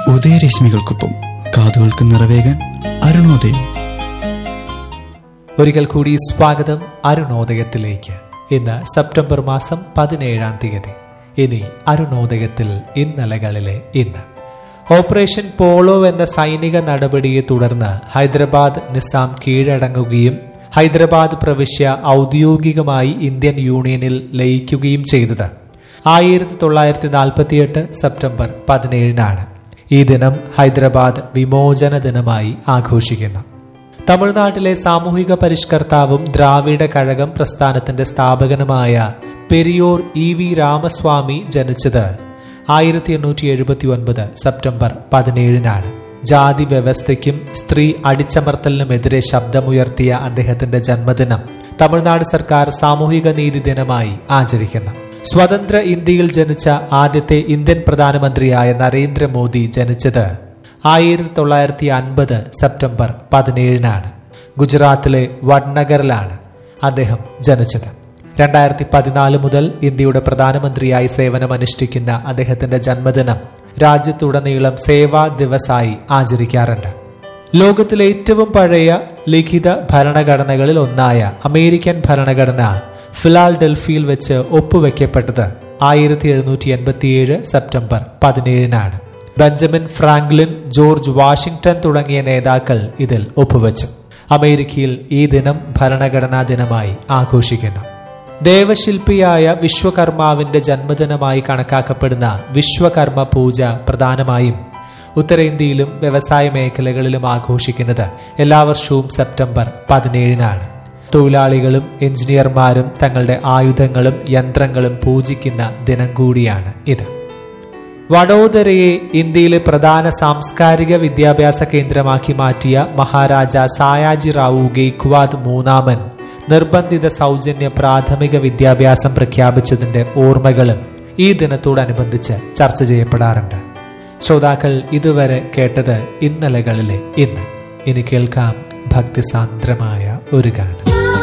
ഉദയരശ്മികൾക്കൊപ്പം കാതുകൾക്ക് നിറവേകാൻ അരുണോദയം ഒരിക്കൽ കൂടി സ്വാഗതം അരുണോദയത്തിലേക്ക് ഇന്ന് സെപ്റ്റംബർ മാസം പതിനേഴാം തീയതി ഇനി അരുണോദയത്തിൽ ഇന്നലകളിലെ ഇന്ന് ഓപ്പറേഷൻ പോളോ എന്ന സൈനിക നടപടിയെ തുടർന്ന് ഹൈദരാബാദ് നിസാം കീഴടങ്ങുകയും ഹൈദരാബാദ് പ്രവിശ്യ ഔദ്യോഗികമായി ഇന്ത്യൻ യൂണിയനിൽ ലയിക്കുകയും ചെയ്തത് ആയിരത്തി തൊള്ളായിരത്തി നാൽപ്പത്തിയെട്ട് സെപ്റ്റംബർ പതിനേഴിനാണ് ഈ ദിനം ഹൈദരാബാദ് വിമോചന ദിനമായി ആഘോഷിക്കുന്നു തമിഴ്നാട്ടിലെ സാമൂഹിക പരിഷ്കർത്താവും ദ്രാവിഡ കഴകം പ്രസ്ഥാനത്തിന്റെ സ്ഥാപകനുമായ പെരിയോർ ഇ വി രാമസ്വാമി ജനിച്ചത് ആയിരത്തി എണ്ണൂറ്റി എഴുപത്തി ഒൻപത് സെപ്റ്റംബർ പതിനേഴിനാണ് ജാതി വ്യവസ്ഥയ്ക്കും സ്ത്രീ അടിച്ചമർത്തലിനുമെതിരെ ശബ്ദമുയർത്തിയ അദ്ദേഹത്തിന്റെ ജന്മദിനം തമിഴ്നാട് സർക്കാർ സാമൂഹിക നീതി ദിനമായി ആചരിക്കുന്നു സ്വതന്ത്ര ഇന്ത്യയിൽ ജനിച്ച ആദ്യത്തെ ഇന്ത്യൻ പ്രധാനമന്ത്രിയായ നരേന്ദ്രമോദി ജനിച്ചത് ആയിരത്തി തൊള്ളായിരത്തി അൻപത് സെപ്റ്റംബർ പതിനേഴിനാണ് ഗുജറാത്തിലെ വഡ്നഗറിലാണ് അദ്ദേഹം ജനിച്ചത് രണ്ടായിരത്തി പതിനാല് മുതൽ ഇന്ത്യയുടെ പ്രധാനമന്ത്രിയായി സേവനമനുഷ്ഠിക്കുന്ന അദ്ദേഹത്തിന്റെ ജന്മദിനം രാജ്യത്തുടനീളം സേവാ ദിവസായി ആചരിക്കാറുണ്ട് ലോകത്തിലെ ഏറ്റവും പഴയ ലിഖിത ഭരണഘടനകളിൽ ഒന്നായ അമേരിക്കൻ ഭരണഘടന ഫിലാൽഡൽഫിയിൽ വെച്ച് ഒപ്പുവെക്കപ്പെട്ടത് ആയിരത്തി എഴുന്നൂറ്റി എൺപത്തിയേഴ് സെപ്റ്റംബർ പതിനേഴിനാണ് ബെഞ്ചമിൻ ഫ്രാങ്ക്ലിൻ ജോർജ് വാഷിംഗ്ടൺ തുടങ്ങിയ നേതാക്കൾ ഇതിൽ ഒപ്പുവെച്ചു അമേരിക്കയിൽ ഈ ദിനം ഭരണഘടനാ ദിനമായി ആഘോഷിക്കുന്നു ദേവശില്പിയായ വിശ്വകർമാവിന്റെ ജന്മദിനമായി കണക്കാക്കപ്പെടുന്ന വിശ്വകർമ്മ പൂജ പ്രധാനമായും ഉത്തരേന്ത്യയിലും വ്യവസായ മേഖലകളിലും ആഘോഷിക്കുന്നത് എല്ലാ വർഷവും സെപ്റ്റംബർ പതിനേഴിനാണ് തൊഴിലാളികളും എഞ്ചിനീയർമാരും തങ്ങളുടെ ആയുധങ്ങളും യന്ത്രങ്ങളും പൂജിക്കുന്ന ദിനം കൂടിയാണ് ഇത് വഡോദരയെ ഇന്ത്യയിലെ പ്രധാന സാംസ്കാരിക വിദ്യാഭ്യാസ കേന്ദ്രമാക്കി മാറ്റിയ മഹാരാജ സായാജി റാവു ഗെയ്ക്വാദ് മൂന്നാമൻ നിർബന്ധിത സൗജന്യ പ്രാഥമിക വിദ്യാഭ്യാസം പ്രഖ്യാപിച്ചതിന്റെ ഓർമ്മകളും ഈ ദിനത്തോടനുബന്ധിച്ച് ചർച്ച ചെയ്യപ്പെടാറുണ്ട് ശ്രോതാക്കൾ ഇതുവരെ കേട്ടത് ഇന്നലകളിലെ ഇന്ന് ഇനി കേൾക്കാം ഭക്തിസാന്ദ്രമായ ഒരു ഗാനം